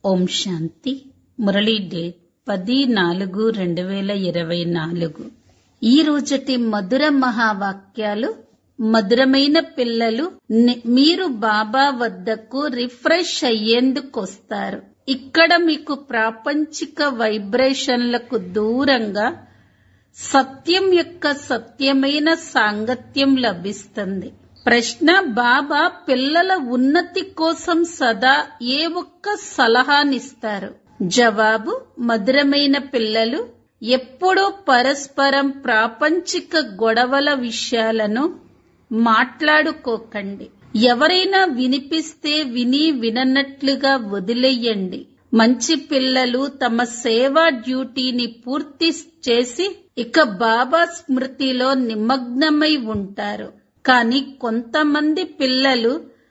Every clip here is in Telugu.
ఓం శాంతి మురళీ డేట్ పది నాలుగు రెండు వేల ఇరవై నాలుగు ఈ రోజటి మధుర మహావాక్యాలు మధురమైన పిల్లలు ని- మీరు బాబా వద్దకు రిఫ్రెష్ అయ్యేందుకొస్తారు ఇక్కడ మీకు ప్రాపంచిక వైబ్రేషన్లకు దూరంగా సత్యం యొక్క సత్యమైన సాంగత్యం లభిస్తుంది ప్రశ్న బాబా పిల్లల ఉన్నతి కోసం సదా ఏ ఒక్క సలహానిస్తారు జవాబు మధురమైన పిల్లలు ఎప్పుడూ పరస్పరం ప్రాపంచిక గొడవల విషయాలను మాట్లాడుకోకండి ఎవరైనా వినిపిస్తే విని విననట్లుగా వదిలేయండి మంచి పిల్లలు తమ సేవా డ్యూటీని పూర్తి చేసి ఇక బాబా స్మృతిలో నిమగ్నమై ఉంటారు కానీ కొంతమంది పిల్లలు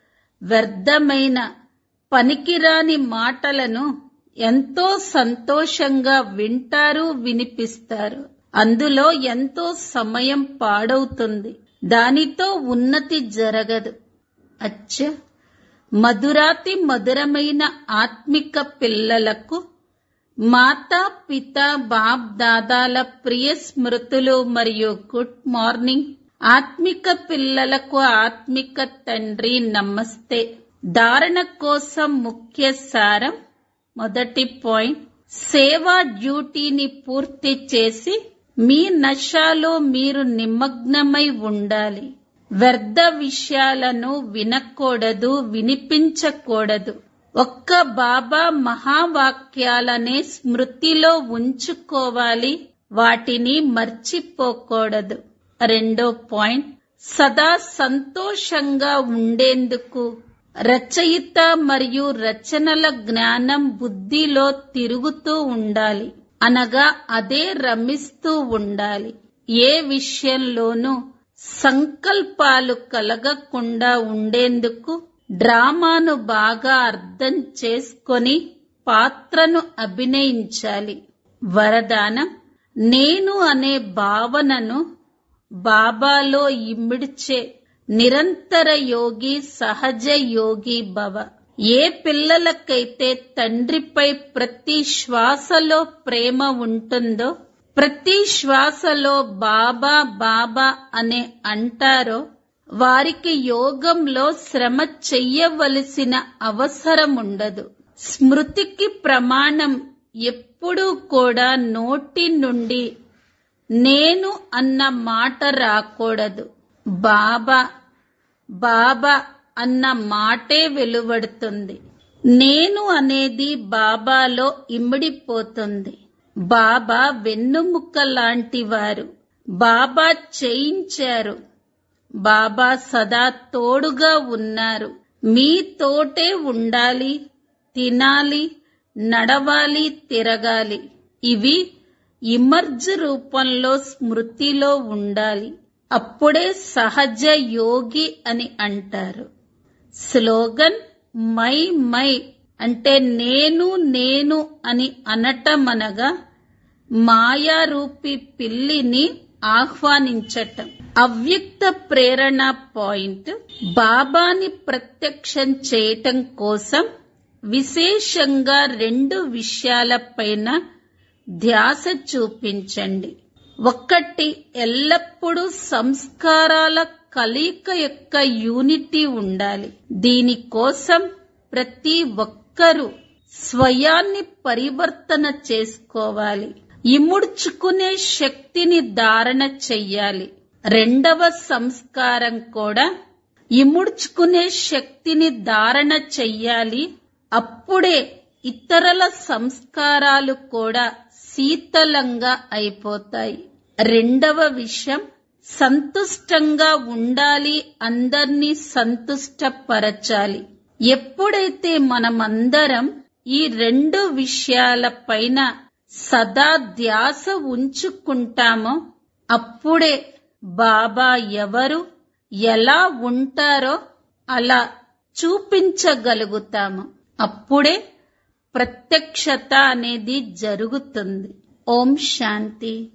వ్యర్థమైన పనికిరాని మాటలను ఎంతో సంతోషంగా వింటారు వినిపిస్తారు అందులో ఎంతో సమయం పాడవుతుంది దానితో ఉన్నతి జరగదు అచ్చ మధురాతి మధురమైన ఆత్మిక పిల్లలకు మాతా పిత బాప్ దాదాల ప్రియ స్మృతులు మరియు గుడ్ మార్నింగ్ ఆత్మిక పిల్లలకు ఆత్మిక తండ్రి నమస్తే ధారణ కోసం ముఖ్య సారం మొదటి పాయింట్ సేవా డ్యూటీని పూర్తి చేసి మీ నశాలో మీరు నిమగ్నమై ఉండాలి వ్యర్థ విషయాలను వినకూడదు వినిపించకూడదు ఒక్క బాబా మహావాక్యాలనే స్మృతిలో ఉంచుకోవాలి వాటిని మర్చిపోకూడదు రెండో పాయింట్ సదా సంతోషంగా ఉండేందుకు రచయిత మరియు రచనల జ్ఞానం బుద్ధిలో తిరుగుతూ ఉండాలి అనగా అదే రమిస్తూ ఉండాలి ఏ విషయంలోనూ సంకల్పాలు కలగకుండా ఉండేందుకు డ్రామాను బాగా అర్థం చేసుకొని పాత్రను అభినయించాలి వరదానం నేను అనే భావనను బాబాలో ఇమిడ్చే నిరంతర యోగి సహజ యోగి భవ ఏ పిల్లలకైతే తండ్రిపై ప్రతి శ్వాసలో ప్రేమ ఉంటుందో ప్రతి శ్వాసలో బాబా బాబా అనే అంటారో వారికి యోగంలో శ్రమ చెయ్యవలసిన అవసరం ఉండదు స్మృతికి ప్రమాణం ఎప్పుడూ కూడా నోటి నుండి నేను అన్న మాట రాకూడదు బాబా బాబా అన్న మాటే వెలువడుతుంది నేను అనేది బాబాలో ఇమిడిపోతుంది బాబా వెన్నుముక్క లాంటి వారు బాబా చేయించారు బాబా సదా తోడుగా ఉన్నారు మీ తోటే ఉండాలి తినాలి నడవాలి తిరగాలి ఇవి ఇమర్జ్ రూపంలో స్మృతిలో ఉండాలి అప్పుడే సహజ యోగి అని అంటారు స్లోగన్ మై మై అంటే నేను నేను అని అనటమనగా మాయారూపి పిల్లిని ఆహ్వానించటం అవ్యక్త ప్రేరణ పాయింట్ బాబాని ప్రత్యక్షం చేయటం కోసం విశేషంగా రెండు విషయాలపైన ధ్యాస చూపించండి ఒకటి ఎల్లప్పుడూ సంస్కారాల కలయిక యొక్క యూనిటీ ఉండాలి దీనికోసం ప్రతి ఒక్కరూ స్వయాన్ని పరివర్తన చేసుకోవాలి ఇముడ్చుకునే శక్తిని ధారణ చెయ్యాలి రెండవ సంస్కారం కూడా ఇముడ్చుకునే శక్తిని ధారణ చెయ్యాలి అప్పుడే ఇతరుల సంస్కారాలు కూడా శీతలంగా అయిపోతాయి రెండవ విషయం సంతుష్టంగా ఉండాలి అందర్నీ సంతుష్టపరచాలి ఎప్పుడైతే మనమందరం ఈ రెండు విషయాలపైన సదా ధ్యాస ఉంచుకుంటామో అప్పుడే బాబా ఎవరు ఎలా ఉంటారో అలా చూపించగలుగుతాము అప్పుడే ప్రత్యక్షత అనేది జరుగుతుంది ఓం శాంతి